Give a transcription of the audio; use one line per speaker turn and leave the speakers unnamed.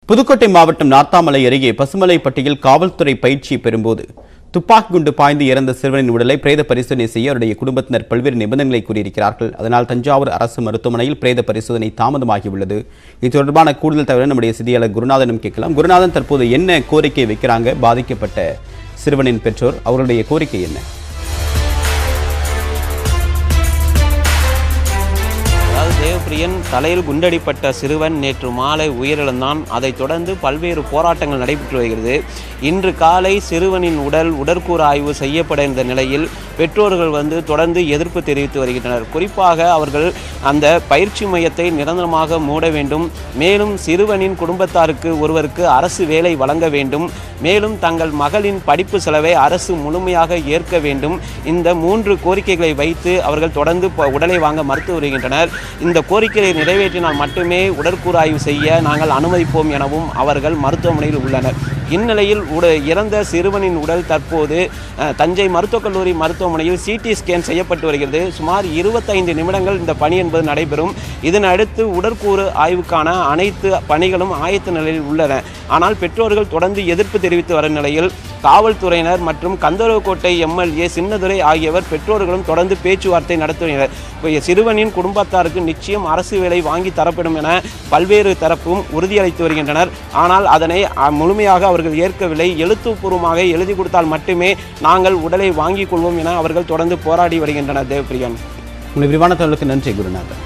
புதுக்கோட்டை மாவட்டம் நாத்தாமலை அருகே பசுமலைப்பட்டியில் காவல்துறை பயிற்சி பெறும்போது துப்பாக்கி குண்டு பாய்ந்து இறந்த சிறுவனின் உடலை பிரேத பரிசோதனை செய்ய அவருடைய குடும்பத்தினர் பல்வேறு நிபந்தனைகளை கூறியிருக்கிறார்கள் அதனால் தஞ்சாவூர் அரசு மருத்துவமனையில் பிரேத பரிசோதனை தாமதமாகியுள்ளது இது தொடர்பான கூடுதல் தகவலை நம்முடைய செய்தியாளர் குருநாதனும் கேட்கலாம் குருநாதன் தற்போது என்ன கோரிக்கை வைக்கிறாங்க பாதிக்கப்பட்ட சிறுவனின் பெற்றோர் அவருடைய கோரிக்கை என்ன
அதாவது தேவப்பிரியன் தலையில் குண்டடிப்பட்ட சிறுவன் நேற்று மாலை உயிரிழந்தான் அதைத் தொடர்ந்து பல்வேறு போராட்டங்கள் நடைபெற்று வருகிறது இன்று காலை சிறுவனின் உடல் உடற்கூறு ஆய்வு செய்யப்பட இருந்த நிலையில் பெற்றோர்கள் வந்து தொடர்ந்து எதிர்ப்பு தெரிவித்து வருகின்றனர் குறிப்பாக அவர்கள் அந்த பயிற்சி மையத்தை நிரந்தரமாக மூட வேண்டும் மேலும் சிறுவனின் குடும்பத்தாருக்கு ஒருவருக்கு அரசு வேலை வழங்க வேண்டும் மேலும் தங்கள் மகளின் படிப்பு செலவை அரசு முழுமையாக ஏற்க வேண்டும் இந்த மூன்று கோரிக்கைகளை வைத்து அவர்கள் தொடர்ந்து ப- உடலை வாங்க மறுத்து வருகின்றனர் இந்த கோரிக்கையை நிறைவேற்றினால் மட்டுமே உடற்கூறு ஆய்வு செய்ய நாங்கள் அனுமதிப்போம் எனவும் அவர்கள் மருத்துவமனையில் உள்ளனர் இந்நிலையில் உட இறந்த சிறுவனின் உடல் தற்போது அஹ், தஞ்சை மருத்துவக் கல்லூரி மருத்துவமனையில் சிடி ஸ்கேன் செய்யப்பட்டு வருகிறது சுமார் இருபத்தைந்து நிமிடங்கள் இந்த பணி என்பது நடைபெறும் இதனடுத்து உடற்கூறு ஆய்வுக்கான அனைத்து பணிகளும் ஆயத்த நிலையில் உள்ளன ஆனால் பெற்றோர்கள் தொடர்ந்து எதிர்ப்பு தெரிவித்து வரும் நிலையில் காவல்துறையினர் மற்றும் கந்தரவக்கோட்டை எம்எல்ஏ சின்னதுரை ஆகியவர் பெற்றோர்களும் தொடர்ந்து பேச்சுவார்த்தை நடத்துகின்றனர் இப்போ சிறுவனின் குடும்பத்தாருக்கு நிச்சயம் அரசு வேலை வாங்கி தரப்படும் என பல்வேறு தரப்பும் உறுதியளித்து வருகின்றனர் ஆனால் அதனை அ, முழுமையாக அவர்கள் ஏற்கவில்லை எழுத்துப்பூர்வமாக எழுதி கொடுத்தால் மட்டுமே நாங்கள் உடலை வாங்கிக் கொள்வோம் என அவர்கள் தொடர்ந்து போராடி வருகின்றனர் தேவப்பிரியன்
உங்களை விரிவான தகவலுக்கு நன்றி குருநாதன்